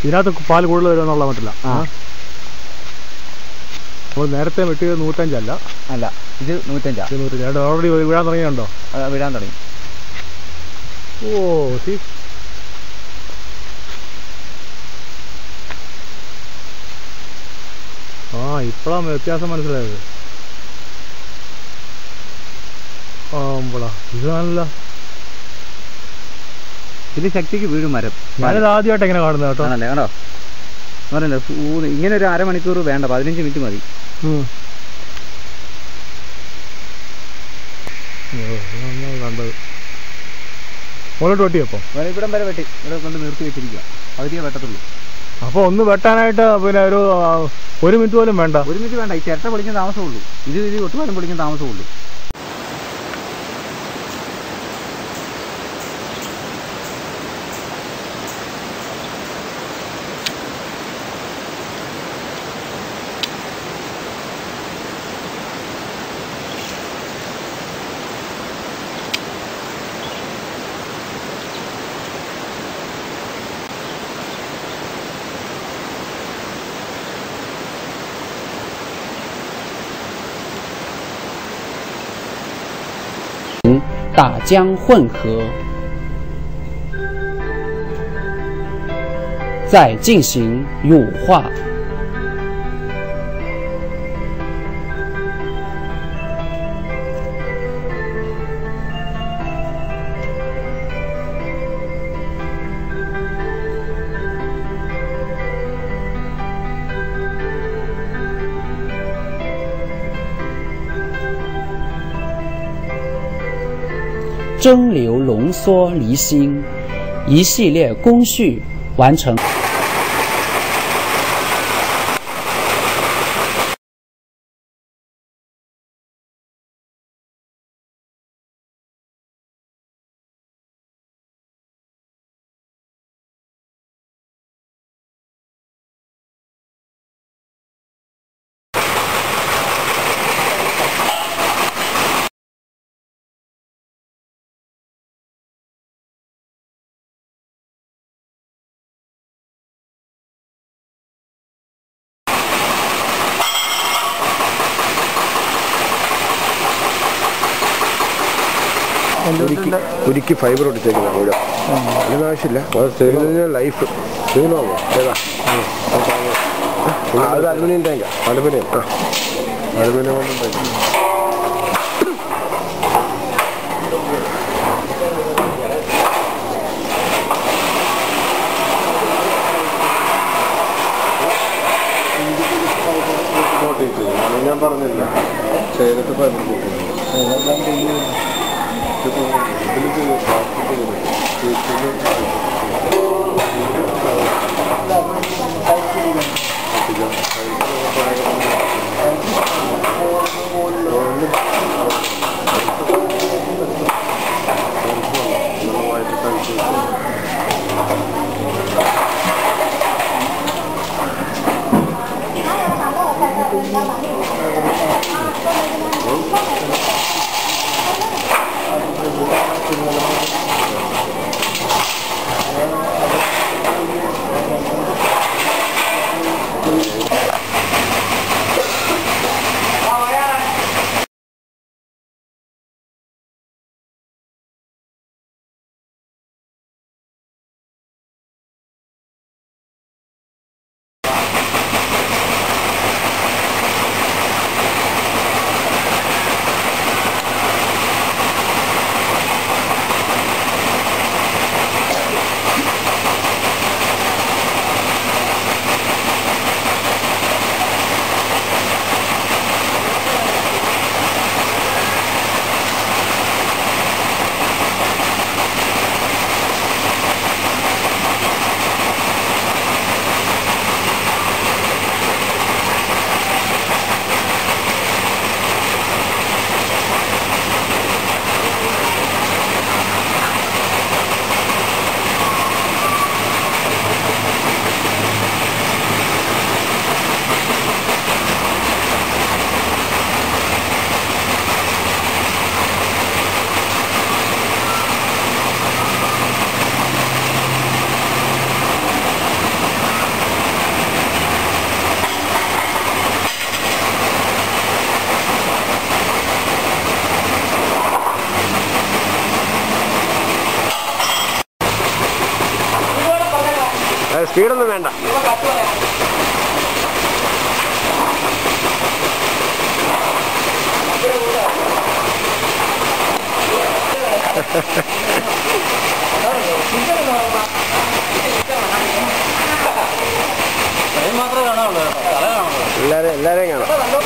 ഇതിനകത്ത് പാൽ കൂടുതൽ വരുമെന്നുള്ള മട്ടില്ല ആ. നമ്മൾ നേരത്തെ വെട്ടിയത് നൂറ്റഞ്ചല്ല അല്ല ഇത് നൂറ്റഞ്ചാ ഇത് നൂറ്റഞ്ച് ഓൾറെഡി വീഴാൻ തുടങ്ങിയുണ്ടോ അത് വിടാൻ തുടങ്ങി ഓ സി ആ ഇപ്പോഴാണ് വ്യത്യാസം മനസ്സിലായത് ആമ്പളാ ഇത് നല്ല ഇത് ശക്തിക്ക് വീഴും മരം ഞാനിത് ആദ്യമായിട്ട് എങ്ങനെ കാണുന്നത് കേട്ടോ ആണല്ലേ കണ്ടോ പറഞ്ഞല്ലോ ഊ- ഇങ്ങനെ ഒരു അരമണിക്കൂർ വേണ്ട പതിനഞ്ച് മിനിറ്റ് മതി ഉം. ഓ, ഇതാണ് കണ്ടത് മുകളിലോട്ട് വെട്ടിയപ്പോ വേറെ ഇവിടം വരെ വെട്ടി ഇവിടെ കൊണ്ട് നിർത്തി വെച്ചിരിക്കുക പകുതിയേ വെട്ടത്തുള്ളൂ അപ്പൊ ഒന്ന് വെട്ടാനായിട്ട് പിന്നെ ഒരു ആ, ഒരു മിനിറ്റ് പോലും വേണ്ട ഒരു മിനിറ്റ് വേണ്ട ഈ ചിരട്ട പൊളിക്കാൻ താമസമുള്ളൂ ഇത് ഇത് ഒട്ടുപാലം പൊളിക്കാൻ താമസമുള്ളൂ 大江混合，再进行乳化。蒸馏浓缩离心，一系列工序完成。 ഉരുക്കി ഉരുക്കി ഫൈബർ ഒട്ടിച്ചേക്കുന്ന മുഴുവൻ അതിന് ആവശ്യമില്ല അത് ചെയ്യുന്നതിന് ലൈഫ് ഇതിനാണോ ഏതാ ആ, അത് അലുമിനിയം ടാങ്കാ അലുമിനിയം ആ അലുമിനിയം കൊണ്ടുണ്ടാക്കി ഞാൻ പറഞ്ഞില്ല ചെയ്തിട്ട് ഫൈബർ സ്പീഡൊന്നും വേണ്ട എല്ലാരെയും എല്ലാരെയും കാണാം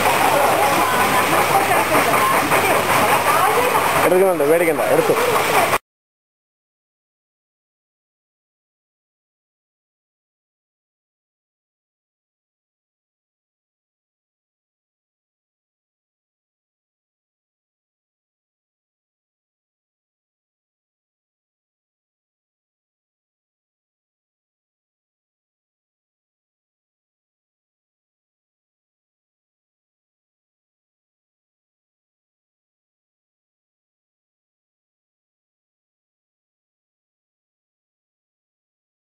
എടുക്കുന്നുണ്ട് മേടിക്കണ്ട എടുത്തു